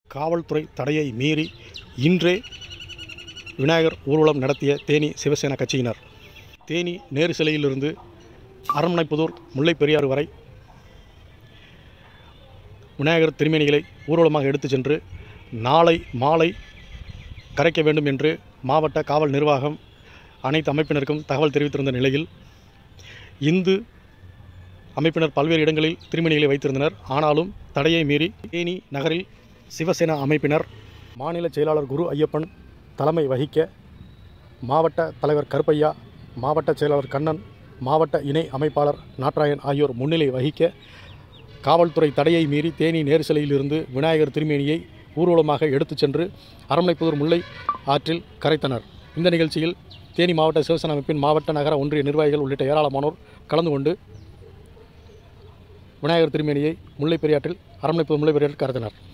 காவல்துறை தடையை மீறி இன்றே விநாயகர் ஊர்வலம் நடத்திய தேனி சிவசேனா கட்சியினர் தேனி நேரு சிலையிலிருந்து அரண்மனைப்புதூர் முல்லைப் பெரியாறு வரை விநாயகர் திருமேனிகளை ஊர்வலமாக எடுத்துச் சென்று நாளை மாலை கரைக்க வேண்டும் என்று மாவட்ட காவல் நிர்வாகம் அனைத்து அமைப்பினருக்கும் தகவல் தெரிவித்திருந்த நிலையில் இந்து அமைப்பினர் பல்வேறு இடங்களில் திருமணிகளை வைத்திருந்தனர் ஆனாலும் தடையை மீறி தேனி நகரில் சிவசேனா அமைப்பினர் மாநில செயலாளர் குரு ஐயப்பன் தலைமை வகிக்க மாவட்ட தலைவர் கருப்பையா மாவட்ட செயலாளர் கண்ணன் மாவட்ட இணை அமைப்பாளர் நாட்ராயன் ஆகியோர் முன்னிலை வகிக்க காவல்துறை தடையை மீறி தேனி நேரு சிலையிலிருந்து விநாயகர் திருமேனியை ஊர்வலமாக எடுத்துச் சென்று அரண்மனைப்புதூர் முல்லை ஆற்றில் கரைத்தனர் இந்த நிகழ்ச்சியில் தேனி மாவட்ட சிவசேனா அமைப்பின் மாவட்ட நகர ஒன்றிய நிர்வாகிகள் உள்ளிட்ட ஏராளமானோர் கலந்து கொண்டு விநாயகர் திருமேனியை முல்லைப் பெரியாற்றில் அரண்மனைப்புதூர் முல்லைப் பெரியாற்றில் கரைத்தனர்